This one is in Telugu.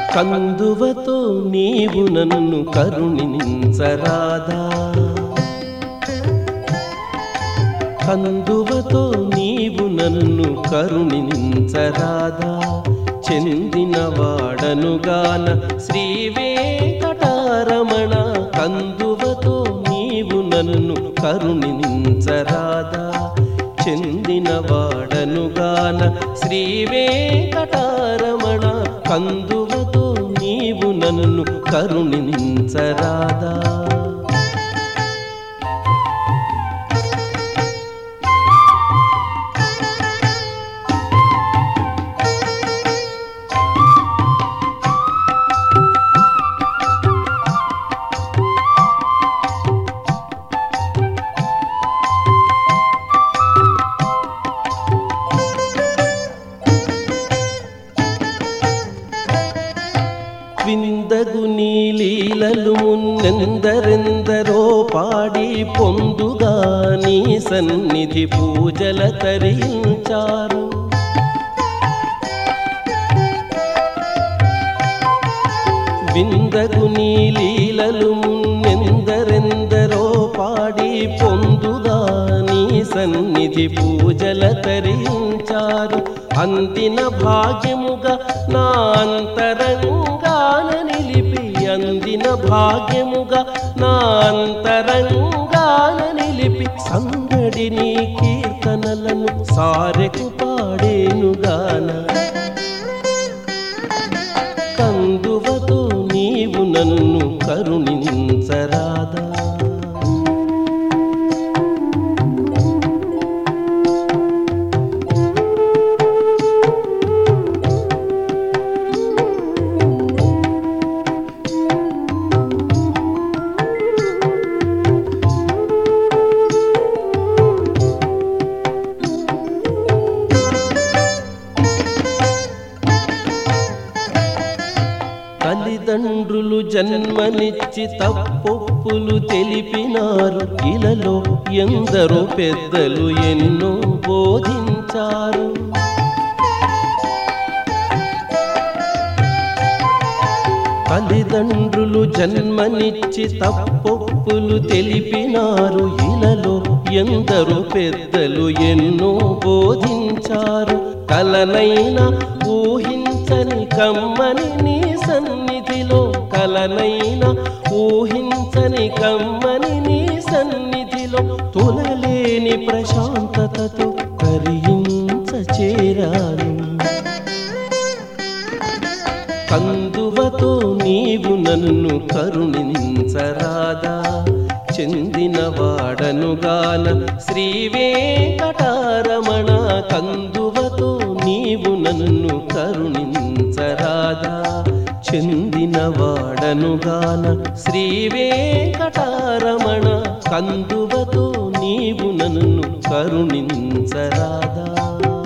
కందువతో నీవు నన్ను కరుణించరాదా కందువతో నీవు నన్ను కరుణించరాదా చెందిన వాడనుగాన శ్రీ వెంకటారమణ కందువతో నీవు నన్ను కరుణించరాదా చెందిన వాడనుగాన శ్రీ వెంకటారమణ కందువతో నీవు నన్ను కరుణించరాదా విందగు నీ లీలలు మున్నెందరెందరో పాడి పొందుగా నీ సన్నిధి పూజల తరించారు విందగు నీ లీలలు మున్నెందరెందరో పాడి పొందుగా నీ సన్నిధి పూజల తరించారు అందిన భాగ్యముగా నా అంతరంగాన నిలిపి అందిన భాగ్యముగా నా అంతరంగాన నిలిపి సంగడి నీ కీర్తనలను సారెకు పాడేనుగాన కందువతో నీవు నన్ను కరుణించరాదా తల్లిదండ్రులు జన్మనిచ్చి తప్పొప్పులు తెలిపినారు ఇలలో ఎందరో పెద్దలు ఎన్నో బోధించారు తల్లిదండ్రులు జన్మనిచ్చి తప్పొప్పులు తెలిపినారు ఇలలో ఎందరో పెద్దలు ఎన్నో బోధించారు కలనైనా ఊహించని కమ్మని నీ సన్నిధిలో కలనైనా ఊహించని కమ్మని నీ సన్నిధిలో తొలలేని ప్రశాంతతతో కరియించ చేరాను కందువతో నీవు నన్ను కరుణించరాదా చెందిన వాడనుగాన శ్రీ వెంకటారమణ కందువతో నీవు నన్ను కరుణించరాదా చెందిన వాడనుగాన శ్రీ వెంకటారమణ కందువతో నీవు నన్ను కరుణించరాదా